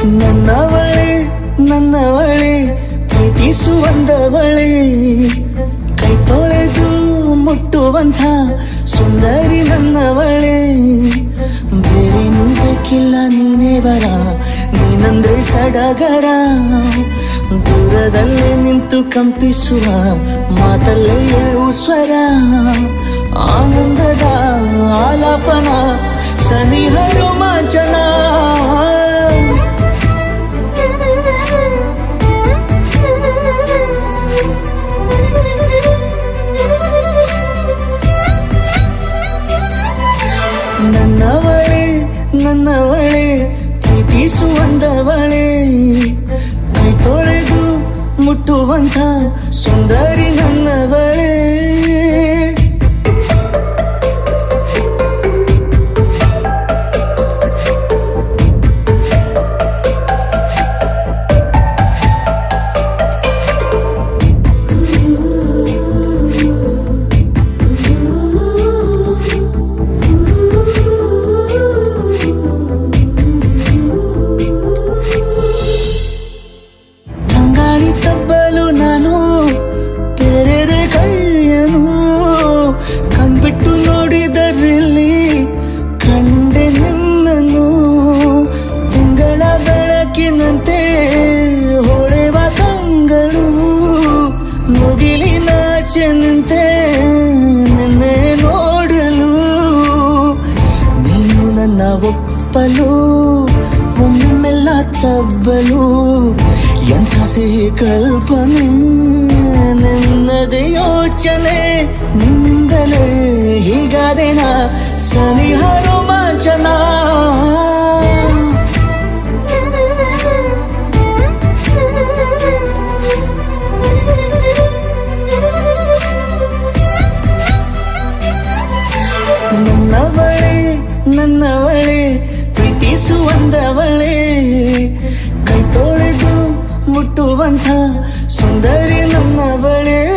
ನನ್ನವಳೆ ನನ್ನವಳೆ ಪ್ರೀತಿಸುವಂದವಳೆ ಕೈ ತೊಳೆದು ಮುಟ್ಟುವಂಥ ಸುಂದರಿ ನನ್ನವಳೆ ಬೇರೇನು ಬೇಕಿಲ್ಲ ನೀನೇ ಬರ ನೀನಂದ್ರೆ ಸಡಗರ ದೂರದಲ್ಲೇ ನಿಂತು ಕಂಪಿಸುವ ಮಾತಲ್ಲೇ ಏಳು ಸ್ವರ ಆನಂದದ ಆಲಾಪನ ಸನಿಹ ರೋಮಾಂಚನ ನನ್ನವಳೆ ನನ್ನವಳೆ ಪ್ರೀತಿಸುವಂದವಳೆ ಕೈ ತೊಳೆದು ಮುಟ್ಟುವಂಥ ಸುಂದರಿ ನನ್ನವಳೆ ತಂಗಾಳಿ ತಬ್ಬಲು ನಾನು ತೆರೆದೆ ಕೈಯನು ಕಣ್ಬಿಟ್ಟು ನೋಡಿದರಲ್ಲಿ ಕಂಡೆ ನಿನ್ನನು ತಿಂಗಳ ಬೆಳಕಿನಂತೆ ಹೊಳೆವ ಕಂಗಳು ಮುಗಿಲಿನಾಚೆ ನಿಂತೆ ನಿನ್ನೆ ನೋಡಲು ನೀನು ನನ್ನ ಒಪ್ಪಲು ಒಮ್ಮೆಲ್ಲ ತಬ್ಬಲು ಎಂಥ ಸಿಹಿ ಕಲ್ಪನೆ ನಿನ್ನದೇ ಯೋಚನೆ ನಿನ್ನಿಂದಲೇ ಹೀಗಾದೆನ ಸನಿಹ ರೋಮಾಂಚನ ನನ್ನವಳೆ ನನ್ನವಳೆ ಪ್ರೀತಿಸುವಂದವಳೆ ಕೈ ತೊಳೆದು ಮುಟ್ಟುವಂಥ ಸುಂದರಿ ನನ್ನವಳೆ